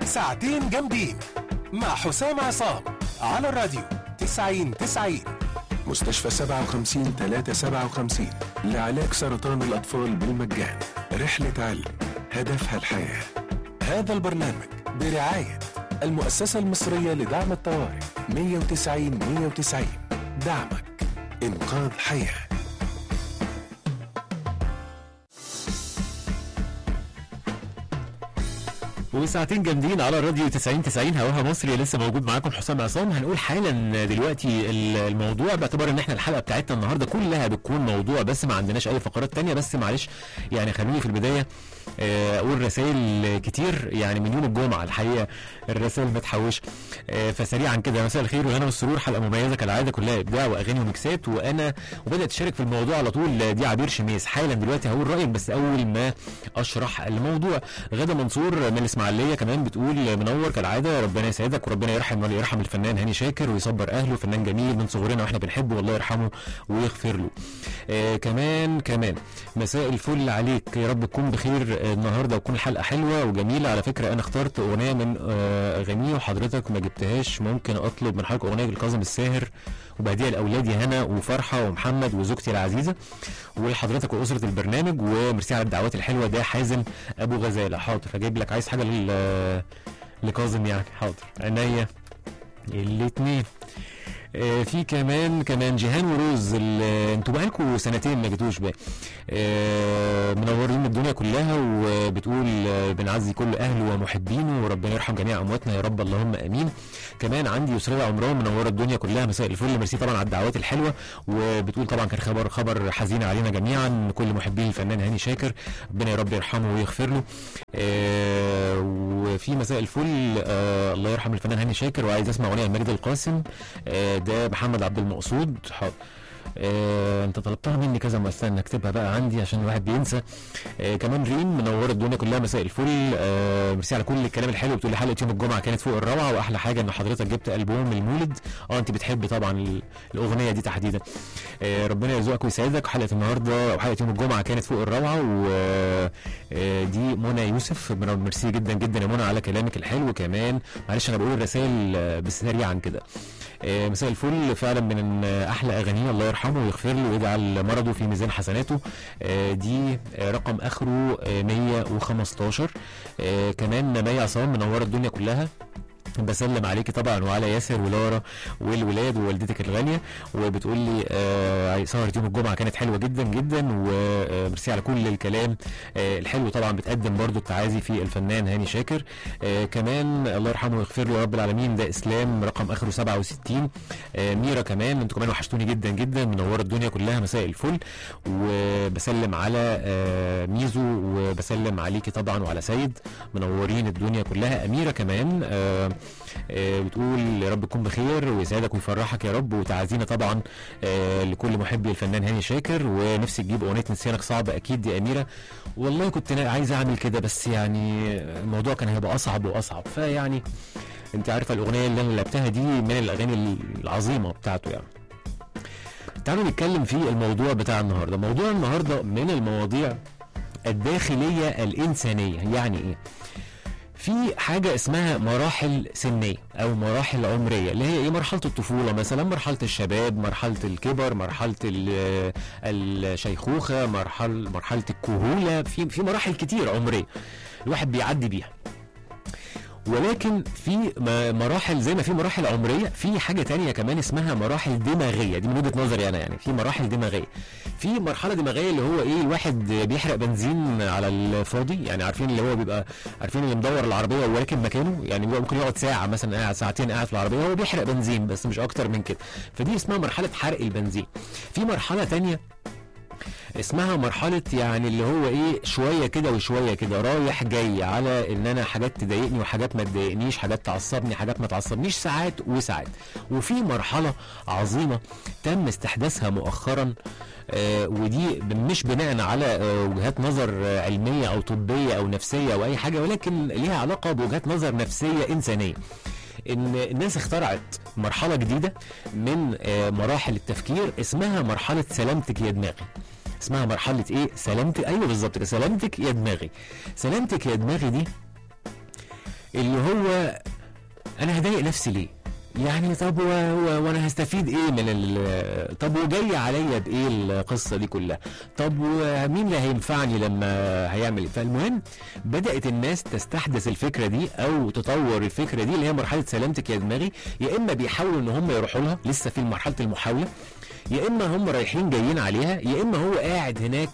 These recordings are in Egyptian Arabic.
ساعتين جامدين مع حسام عصام على الراديو 90 90 مستشفى 57 357 لعلاج سرطان الأطفال بالمجان رحلة علم هدفها الحياة هذا البرنامج برعاية المؤسسة المصرية لدعم الطوارئ 190 190 دعمك إنقاذ حياه وساعتين جامدين على الراديو 90 90 هواها مصري لسه موجود معاكم حسام عصام هنقول حالا دلوقتي ال- الموضوع باعتبار ان احنا الحلقه بتاعتنا النهارده كلها بتكون موضوع بس ما عندناش اي فقرات تانية بس معلش يعني خلوني في البدايه آه، اقول رسائل كتير يعني من يوم الجمعه الحقيقه الرسائل متحوشه آه، فسريعا كده مساء الخير والهنا والسرور حلقه مميزه كالعاده كلها ابداع واغاني وميكسات وانا وبدات تشارك في الموضوع على طول دي عبير شميس حالا دلوقتي هقول رايك بس اول ما اشرح الموضوع غدا منصور من الاسماعيليه كمان بتقول منور كالعاده ربنا يسعدك وربنا يرحم ويرحم الفنان هاني شاكر ويصبر اهله فنان جميل من صغرنا واحنا بنحبه والله يرحمه ويغفر له آه كمان كمان مساء الفل عليك يا رب تكون بخير آه، النهارده وتكون الحلقه حلوه وجميله على فكره انا اخترت اغنيه من آه، اغانيه وحضرتك ما جبتهاش ممكن اطلب من حضرتك اغنيه لكاظم الساهر وبهديها لاولادي هنا وفرحه ومحمد وزوجتي العزيزه ولحضرتك واسره البرنامج وميرسي على الدعوات الحلوه ده حازم ابو غزاله حاضر هجيب لك عايز حاجه لل لكاظم يعني حاضر عينيا الاتنين آه، في كمان كمان جيهان وروز ال- انتوا بقالكوا سنتين ما جيتوش بقى آه، منورين الدنيا كلها وبتقول آه، بنعزي كل اهله ومحبينه وربنا يرحم جميع امواتنا يا رب اللهم امين كمان عندي يسرية عمران منوره الدنيا كلها مساء الفل ميرسي طبعا على الدعوات الحلوه وبتقول طبعا كان خبر خبر حزين علينا جميعا كل محبين الفنان هاني شاكر ربنا يا رب يرحمه ويغفر له آه، وفي مساء الفل آه، الله يرحم الفنان هاني شاكر وعايز اسمع اغنيه مجد القاسم آه، ده محمد عبد المقصود حاضر آه، انت طلبتها مني كذا ما استنى اكتبها بقى عندي عشان الواحد بينسى آه كمان ريم منوره الدنيا كلها مساء الفل آه ميرسي على كل الكلام الحلو بتقول لي حلقه يوم الجمعه كانت فوق الروعه واحلى حاجه ان حضرتك جبت البوم المولد اه انت بتحبي طبعا ال- الاغنيه دي تحديدا آه ربنا يرزقك ويسعدك حلقه النهارده او حلقه يوم الجمعه كانت فوق الروعه ودي منى يوسف من- ميرسي جدا جدا يا منى على كلامك الحلو كمان معلش انا بقول الرسائل آه، بس سريعا كده آه، مساء الفل فعلا من آه، احلى اغانيه الله يرحمه ويغفر له ويجعل مرضه في ميزان حسناته آه، دي آه، رقم اخره آه، 115 آه، كمان مي عصام منوره الدنيا كلها بسلم عليكي طبعا وعلى ياسر ولارا والولاد ووالدتك الغاليه وبتقول لي آه سهره يوم الجمعه كانت حلوه جدا جدا وميرسي على كل الكلام آه الحلو طبعا بتقدم برضو التعازي في الفنان هاني شاكر آه كمان الله يرحمه ويغفر له يا رب العالمين ده اسلام رقم اخره 67 آه ميرا كمان انتوا كمان وحشتوني جدا جدا منوره الدنيا كلها مساء الفل وبسلم على آه ميزو وبسلم عليكي طبعا وعلى سيد منورين الدنيا كلها اميره كمان آه آه، بتقول يا رب تكون بخير ويسعدك ويفرحك يا رب وتعزينا طبعا آه، لكل محبي الفنان هاني شاكر ونفسي تجيب اغنيه نسيانك صعبه اكيد يا اميره والله كنت نا- عايز اعمل كده بس يعني الموضوع كان هيبقى اصعب واصعب فيعني انت عارفه الاغنيه اللي انا لعبتها دي من الاغاني العظيمه بتاعته يعني تعالوا نتكلم في الموضوع بتاع النهارده موضوع النهارده من المواضيع الداخليه الانسانيه يعني ايه في حاجة اسمها مراحل سنية أو مراحل عمرية اللي هي إيه مرحلة الطفولة مثلا مرحلة الشباب مرحلة الكبر مرحلة ال- الشيخوخة مرحلة مرحلة الكهولة في في مراحل كتير عمرية الواحد بيعدي بيها ولكن في م- مراحل زي ما في مراحل عمريه في حاجه تانية كمان اسمها مراحل دماغيه دي من وجهه نظري انا يعني في مراحل دماغيه في مرحله دماغيه اللي هو ايه الواحد بيحرق بنزين على الفاضي يعني عارفين اللي هو بيبقى عارفين اللي مدور العربيه وراكب مكانه يعني بيبقى ممكن يقعد ساعه مثلا قاعد ساعتين قاعد في العربيه هو بيحرق بنزين بس مش اكتر من كده فدي اسمها مرحله حرق البنزين في مرحله تانية اسمها مرحلة يعني اللي هو ايه شوية كده وشوية كده رايح جاي على ان انا حاجات تضايقني وحاجات ما تضايقنيش حاجات تعصبني حاجات ما تعصبنيش ساعات وساعات وفي مرحلة عظيمة تم استحداثها مؤخرا آه ودي مش بناء على آه وجهات نظر آه علمية او طبية او نفسية او اي حاجة ولكن ليها علاقة بوجهات نظر نفسية انسانية ان الناس اخترعت مرحله جديده من آه، مراحل التفكير اسمها مرحله سلامتك يا دماغي اسمها مرحله ايه سلامتك ايوه بالظبط كده سلامتك يا دماغي سلامتك يا دماغي دي اللي هو انا هضايق نفسي ليه يعني طب و... و... وانا هستفيد ايه من ال... طب وجاي عليا بايه القصه دي كلها طب ومين اللي هينفعني لما هيعمل إيه؟ فالمهم بدات الناس تستحدث الفكره دي او تطور الفكره دي اللي هي مرحله سلامتك يا دماغي يا اما بيحاولوا ان هم يروحوا لها لسه في مرحله المحاوله يا اما هم رايحين جايين عليها يا اما هو قاعد هناك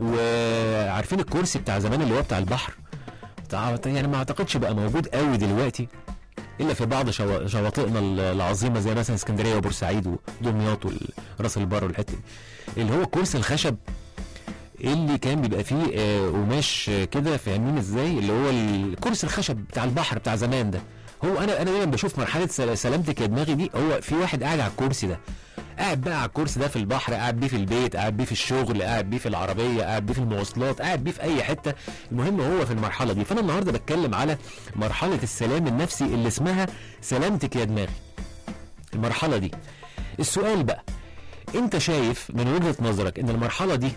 وعارفين الكرسي بتاع زمان اللي هو بتاع البحر بتاع يعني ما اعتقدش بقى موجود قوي دلوقتي الا في بعض شوا- شواطئنا العظيمه زي مثلا اسكندريه وبورسعيد ودمياط وراس البر والحته دي اللي هو الكرسي الخشب اللي كان بيبقى فيه آه، قماش آه، كده فاهمين ازاي اللي هو الكرسي الخشب بتاع البحر بتاع زمان ده هو انا انا دايما بشوف مرحله سل- سلامتك يا دماغي دي هو في واحد قاعد على الكرسي ده قاعد بقى على الكرسي ده في البحر قاعد بيه في البيت قاعد بيه في الشغل قاعد بيه في العربيه قاعد بيه في المواصلات قاعد بيه في اي حته المهم هو في المرحله دي فانا النهارده بتكلم على مرحله السلام النفسي اللي اسمها سلامتك يا دماغي المرحله دي السؤال بقى انت شايف من وجهه نظرك ان المرحله دي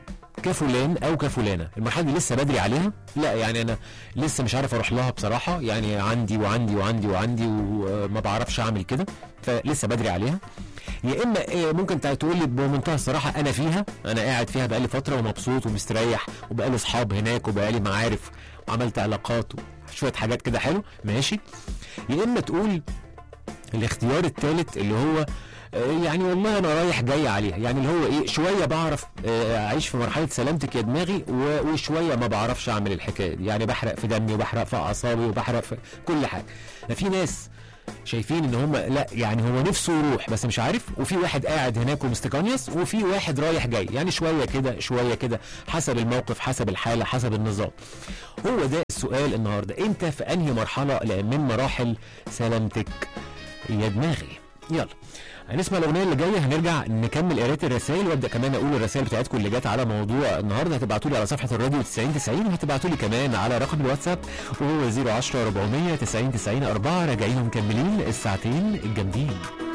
كفلان او كفلانه المرحله دي لسه بدري عليها لا يعني انا لسه مش عارف اروح لها بصراحه يعني عندي وعندي وعندي وعندي وما بعرفش اعمل كده فلسه بدري عليها يا اما إيه ممكن تع- تقول لي بمنتهى الصراحه انا فيها انا قاعد فيها بقالي فتره ومبسوط ومستريح وبقالي اصحاب هناك وبقالي معارف وعملت علاقات وشويه حاجات كده حلو ماشي يا اما تقول الاختيار الثالث اللي هو آه، يعني والله انا رايح جاي عليها يعني اللي هو ايه شويه بعرف آه، اعيش في مرحله سلامتك يا دماغي و- وشويه ما بعرفش اعمل الحكايه دي يعني بحرق في دمي وبحرق في اعصابي وبحرق في كل حاجه في ناس شايفين ان هم لا يعني هو نفسه يروح بس مش عارف وفي واحد قاعد هناك ومستقنيس وفي واحد رايح جاي يعني شويه كده شويه كده حسب الموقف حسب الحاله حسب النظام هو ده السؤال النهارده انت في انهي مرحله من مراحل سلامتك يا دماغي يلا هنسمع الاغنيه اللي جايه هنرجع نكمل قرايه الرسائل وابدا كمان اقول الرسائل بتاعتكم اللي جت على موضوع النهارده هتبعتوا لي على صفحه الراديو 90 90 وهتبعتوا لي كمان على رقم الواتساب وهو 010 400 90 90 4 راجعين ومكملين الساعتين الجامدين